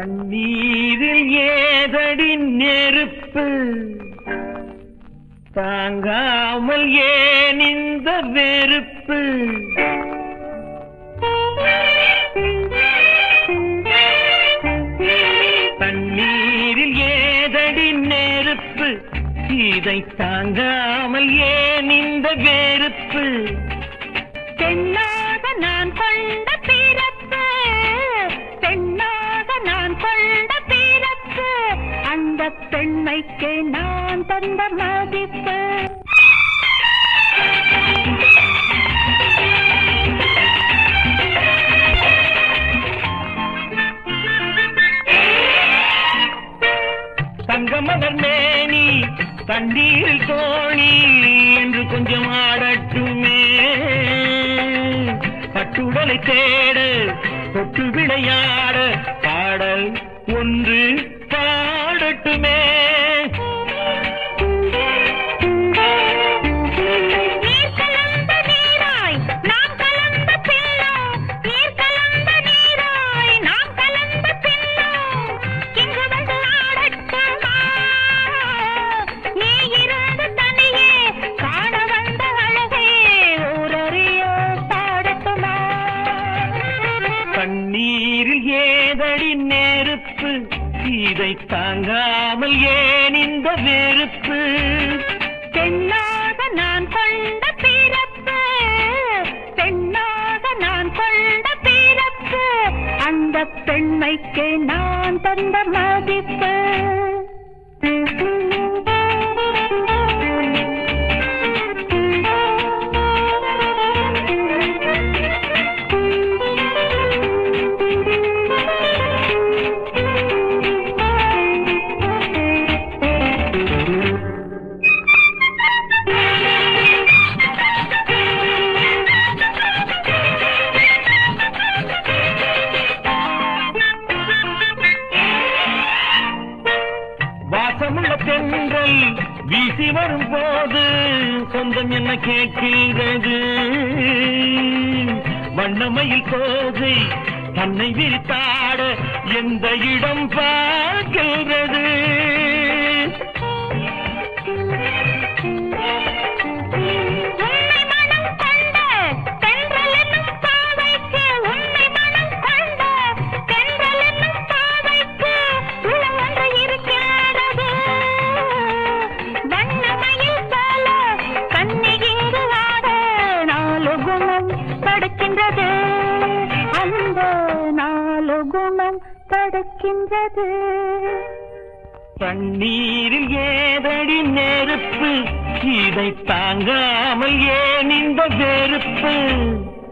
தண்ணீரில் ஏதடி நெருப்பு தாங்காமல் ஏன் இந்த வெறுப்பு தண்ணீரில் ஏதடி நெருப்பு இதை தாங்காமல் ஏன் இந்த வெறுப்பு பெண்ணாக நான் கொண்ட பிறப்பு பெண்ணாக நான் கொண்ட பிறப்பு அந்த பெண்மைக்கு நான் தந்த மதிப்பு தங்கமலர் மேனி தண்ணீரில் தோணி என்று கொஞ்சம் ஆடட்டுமே பட்டுடலை தேட தொட்டு விளையாட பாடல் ஒன்று பாடட்டுமே நீர் கலந்த நீராய் நாம் கலந்த பிள்ளோ நீர் கலந்த நீராய் நாம் கலந்த பிள்ளோ இங்கு வந்து ஆடட்டுமா நீ இருந்து தனியே காண வந்த அழகே ஊரறிய பாடட்டுமா தண்ணீரில் ஏதடி நெருப்பு இதை தாங்காமல் ஏன் இந்த வெறுப்பு பெண்ணாக நான் கொண்ட பிறப்பு பெண்ணாக நான் கொண்ட பிறப்பு அந்த பெண்மைக்கு நான் தந்த மதிப்பு வாசமுள்ள தென்றல் வீசி வரும் போது சொந்தம் என்ன கேட்கிறது வண்ணமயில் கோதை தன்னை விரித்தாட எந்த இடம் பார்க்கிறது உன்னை மனம் கொண்ட தென்றல் என்னும் பாவைக்கு உன்னை மனம் கொண்ட தென்றல் என்னும் பாவைக்கு உளம் ஒன்று இருக்கிறது வண்ணமயில் போல கண்ணி இங்கு ஆட நாலு குணம் படுக்கின்றது அந்த நாலு குணம் படுக்கின்றது தண்ணீரில் ஏதடி நெருப்பு இதை தாங்காமல் ஏன் இந்த வெறுப்பு